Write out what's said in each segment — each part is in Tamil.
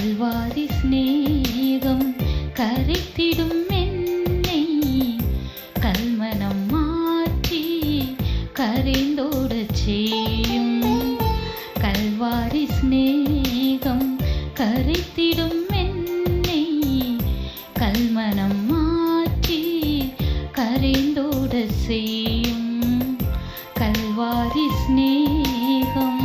கல்வாரி சிநேகம் கரைத்திடும் என்னை கல்மனம் மாற்றி கரைந்தோடச் செய்யும் கல்வாரி சிநேகம் கரைத்திடும் என்னை கல்மனம் மாற்றி கரைந்தோட செய்யும் கல்வாரி சிநேகம்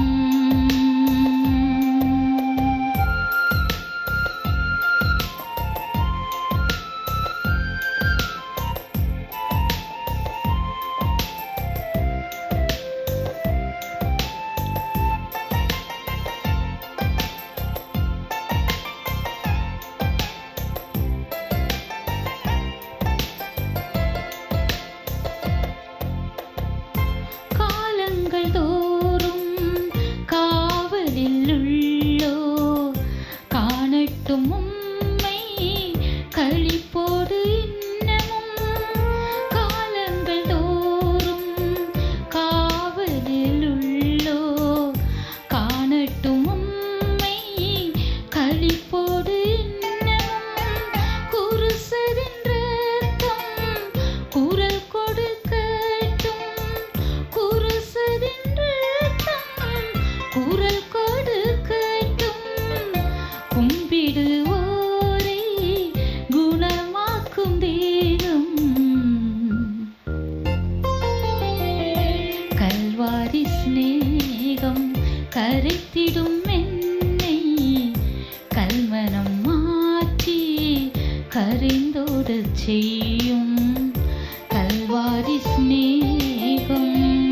காலங்கள் தோறும் காவலில் உள்ளோ காணட்டும் உம்மை களிப்போடு இன்னமும் காலங்கள் தோறும் காவலில் உள்ளோ காணட்டும் உம்மை களிப்போடு இன்னமும் குருசரின் ரத்தம் குரல் கொடுக்கட்டும் குருசரின் ரத்தம் குரல் கொடுக்கட்டும் கும்பிடுவோரை குணமாக்கும் தேகம் கல்வாரி சிநேகம் கரைத்திடும் என்னை கல்மனம் மாற்றி கரைந்தோடச் செய்யும் கல்வாரி சிநேகம்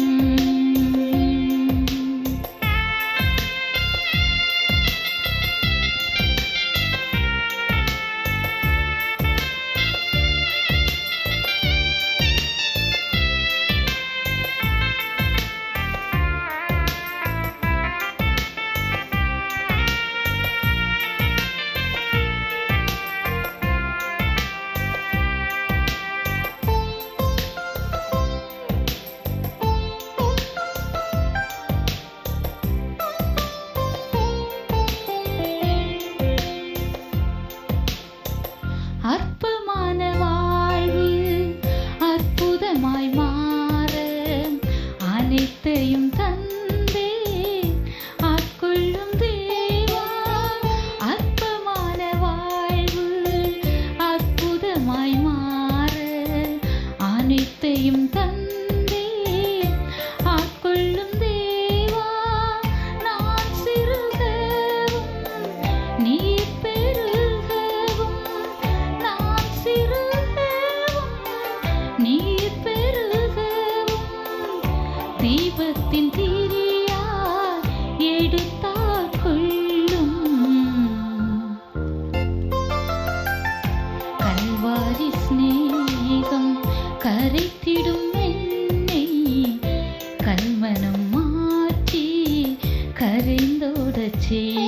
அற்பமான வாழ்வு அற்புதமாய் மாற அனைத்தையும் தந்தே ஆட்கொள்ளும் தேவா அற்பமான வாழ்வு அற்புதமாய் மாற அனைத்தையும் தந்தே ஆட்கொள்ளும் தேவா நான் சிறுகவும் நீர் பெருகவும் நான் சிறுகவும் நீர் பெருகவும் தீபத்தின் திரியார் எடுத்தாற் கொள்ளும் கல்வாரி சிநேகம் கரைத்திடும் என்னை கல்மனம் மாற்றி கரைந்தோடச் செய்யும்